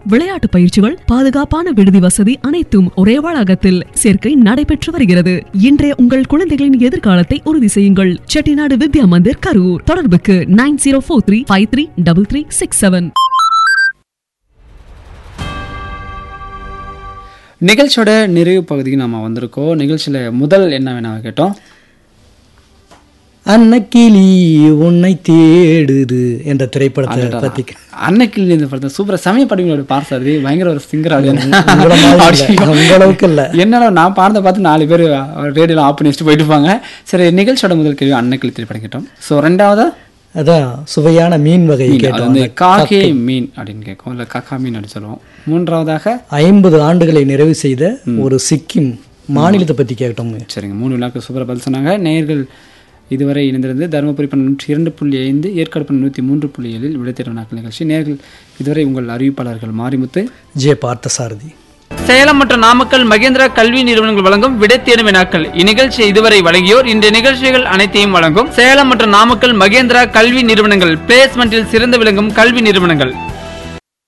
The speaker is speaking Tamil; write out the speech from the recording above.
விளையாட்டு பயிற்சிகள் பாதுகாப்பான விடுதி வசதி அனைத்தும் ஒரே வளாகத்தில் சேர்க்கை நடைபெற்று வருகிறது இன்றைய உங்கள் குழந்தைகளின் எதிர்காலத்தை உறுதி செய்யுங்கள் செட்டிநாடு வித்யா மந்திர் கரூர் தொடர்புக்கு nine zero four three five three double three six seven நிகழ்ச்சியோட நிறைவு பகுதிக்கு நம்ம வந்திருக்கோம் நிகழ்ச்சியில் முதல் என்ன வேணா கேட்டோம் அன்னக்கிளி உன்னை தேடுது என்ற திரைப்படத்தை பத்தி அன்னைக்கு இந்த படத்தை சூப்பரா சமய படங்களோட பார்சாரு பயங்கர ஒரு சிங்கர் உங்களை மாதிரி இல்ல, உங்க அளவுக்கு இல்ல. என்னடா நான் பாடத்தை பார்த்து நாலு பேர் ரேடியோல ஆஃப் பண்ணி வச்சுட்டு போயிட்டு இருப்பாங்க சரி நிகழ்ச்சியோட முதல் கேள்வி அன்னைக்கிளி திரைப்படம் கேட்டோம் ஸோ ரெண்டாவதா அதான் சுவையான மீன் வகை மீன், அது கேட்டோம் வந்து அந்த காகே மீன் அப்படின்னு கேட்கும் இல்லை காக்கா மீன் அப்படின்னு சொல்லுவோம் மூன்றாவதாக ஐம்பது ஆண்டுகளை நிறைவு செய்த ஒரு சிக்கிம் மாநிலத்தை பத்தி கேட்டோங்க சரிங்க மூணு விழாக்கள் சூப்பராக பதில் சொன்னாங்க நேயர்கள் இதுவரை இணைந்திருந்து தருமபுரி பண்ண நூற்றி இரண்டு புள்ளி ஐந்து ஏற்காடு பண்ண நூற்றி மூன்று புள்ளி ஏழில் விடைத்தேர்வு நாட்கள் நிகழ்ச்சி நேயர்கள் இதுவரை உங்கள் அறிவிப்பாளர்கள் மாரிமுத்து ஜே பார்த்தசாரதி சேலம் மற்றும் நாமக்கல் மகேந்திரா கல்வி நிறுவனங்கள் வழங்கும் விடைத்தேர்வு வினாக்கள் இந்நிகழ்ச்சியை இதுவரை வழங்கியோர் இந்த நிகழ்ச்சிகள் அனைத்தையும் வழங்கும் சேலம் மற்றும் நாமக்கல் மகேந்திரா கல்வி நிறுவனங்கள் பிளேஸ்மெண்டில் சிறந்து விளங்கும் கல்வி நிறுவனங்கள்